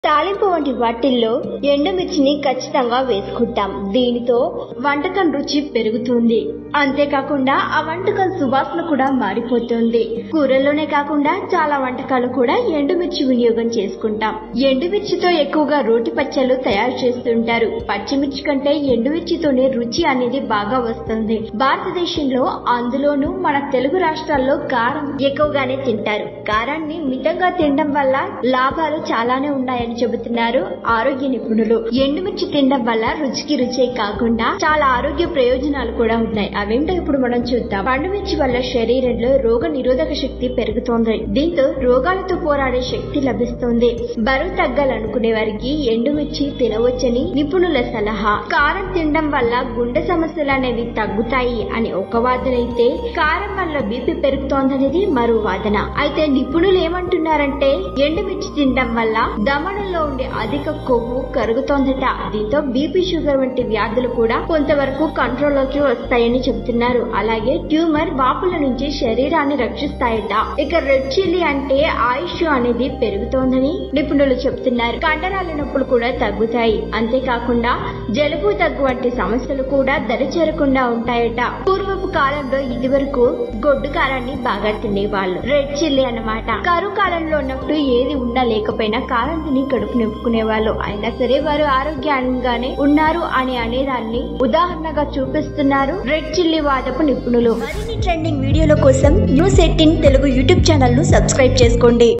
తాలింపు వంటి వాటిల్లో ఎండుమిర్చిని ఖచ్చితంగా వేసుకుంటాం దీనితో వంటకం రుచి పెరుగుతుంది అంతేకాకుండా ఆ వంటకం సువాసన కూడా మారిపోతుంది కూరల్లోనే కాకుండా చాలా వంటకాలు కూడా ఎండుమిర్చి వినియోగం చేసుకుంటాం ఎండుమిర్చితో ఎక్కువగా రోటి పచ్చళ్ళు తయారు చేస్తుంటారు పచ్చిమిర్చి కంటే ఎండుమిర్చితోనే రుచి అనేది బాగా వస్తుంది భారతదేశంలో అందులోనూ మన తెలుగు రాష్ట్రాల్లో కారం ఎక్కువగానే తింటారు కారాన్ని మితంగా తినడం వల్ల లాభాలు చాలానే ఉన్నాయని చెబుతున్నారు ఆరోగ్య నిపుణులు ఎండుమిర్చి తినడం వల్ల రుచికి రుచే కాకుండా చాలా ఆరోగ్య ప్రయోజనాలు కూడా ఉన్నాయి అవేంటో ఇప్పుడు మనం చూద్దాం పండుమిర్చి వల్ల శరీరంలో రోగ నిరోధక శక్తి పెరుగుతోంది దీంతో రోగాలతో పోరాడే శక్తి లభిస్తుంది బరువు తగ్గాలనుకునే వారికి ఎండుమిర్చి తినవచ్చని నిపుణుల సలహా కారం తినడం వల్ల గుండె సమస్యలు అనేవి తగ్గుతాయి అని ఒక వాదన అయితే కారం వల్ల బీపీ పెరుగుతోందనేది మరో వాదన అయితే నిపుణులు ఏమంటున్నారంటే ఎండుమిర్చి తినడం వల్ల దమనంలో ఉండే అధిక కొవ్వు కరుగుతోందట దీంతో బీపీ షుగర్ వంటి వ్యాధులు కూడా కొంతవరకు కంట్రోల్లోకి వస్తాయని చెబుతున్నారు అలాగే ట్యూమర్ వాపుల నుంచి శరీరాన్ని రక్షిస్తాయట ఇక రెడ్ చిల్లీ అంటే ఆయుష్ అనేది పెరుగుతోందని నిపుణులు చెబుతున్నారు కండరాల నొప్పులు కూడా తగ్గుతాయి అంతేకాకుండా జలుబు దగ్గు వంటి సమస్యలు కూడా దరిచేరకుండా ఉంటాయట పూర్వపు కాలంలో ఇదివరకు గొడ్డు కారాన్ని బాగా తినేవాళ్ళు రెడ్ చిల్లీ అన్నమాట కరువు కాలంలో ఉన్నప్పుడు ఏది ఉన్నా లేకపోయినా కారం తిని కడుపు నింపుకునేవాళ్ళు అయినా సరే వారు ఆరోగ్యంగానే ఉన్నారు అని అనేదాన్ని ఉదాహరణగా చూపిస్తున్నారు రెడ్ చిల్లీ వాదపు నిపుణులు మరిన్ని ట్రెండింగ్ వీడియోల కోసం news eighteen Telugu YouTube channel ను సబ్స్క్రైబ్ చేసుకోండి